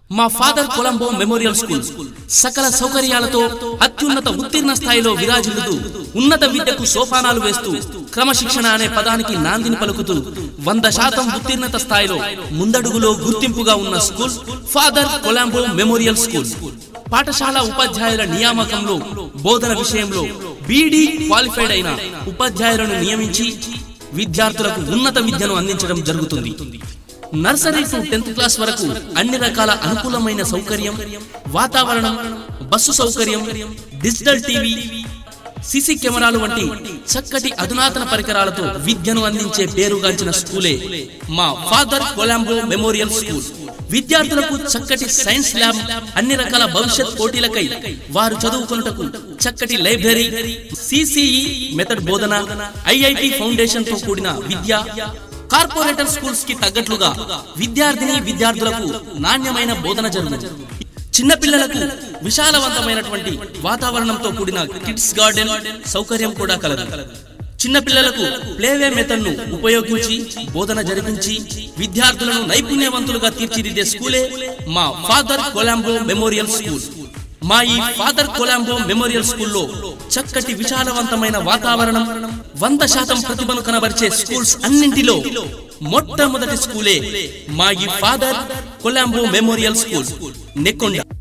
మా father Colombo memorial school సకల సౌకర్యాలతో అత్యున్నత ఉత్తీర్ణ స్థాయిలో విరాజిల్లుతూ ఉన్నత విద్యకు సోపానాలు వేస్తూ క్రమశిక్షణ అనే పదానికి నాందిని పలుకుతూ వంద శాతం ఉత్తీర్ణత స్థాయిలో ముందడుగులో గుర్తింపుగా ఉన్న school father Colombo memorial school పాఠశాల ఉపాధ్యాయుల నియామకంలో బోధన విషయంలో బీడీ క్వాలిఫైడ్ అయిన ఉపాధ్యాయులను నియమించి విద్యార్థులకు ఉన్నత విద్యను అందించడం జరుగుతుంది నర్సరీ టు టెన్త్ క్లాస్ వరకు అన్ని రకాల అనుకూలమైన సౌకర్యం వాతావరణం బస్సు సౌకర్యం డిజిటల్ టీవీ సీసీ కెమెరాలు వంటి చక్కటి అధునాతన పరికరాలతో విద్యను అందించే పేరుగాంచిన స్కూలే మా ఫాదర్ కొలాంబో మెమోరియల్ స్కూల్ విద్యార్థులకు చక్కటి సైన్స్ ల్యాబ్ అన్ని రకాల భవిష్యత్ పోటీలకై వారు చదువుకొనుటకు చక్కటి లైబ్రరీ సిసిఈ మెథడ్ బోధన ఐఐటి ఫౌండేషన్ తో కూడిన విద్య కార్పొరేటర్ స్కూల్స్ కి తగ్గట్లుగా విద్యార్థిని విద్యార్థులకు నాణ్యమైన బోధన జరుగుతుంది చిన్న పిల్లలకు విశాలవంతమైనటువంటి వాతావరణంతో కూడిన కిడ్స్ గార్డెన్ సౌకర్యం కూడా కలదు చిన్న పిల్లలకు ప్లేవే మెథడ్ ను ఉపయోగించి బోధన జరిపించి విద్యార్థులను నైపుణ్యవంతులుగా తీర్చిదిద్దే స్కూలే మా ఫాదర్ కొలాంబో మెమోరియల్ స్కూల్ మా ఈ ఫాదర్ కొలాంబో మెమోరియల్ స్కూల్లో చక్కటి విశాలవంతమైన వాతావరణం వంద శాతం ప్రతిభను కనబరిచే స్కూల్స్ అన్నింటిలో మొట్టమొదటి స్కూలే మా ఈ father Colombo memorial school Nekkonda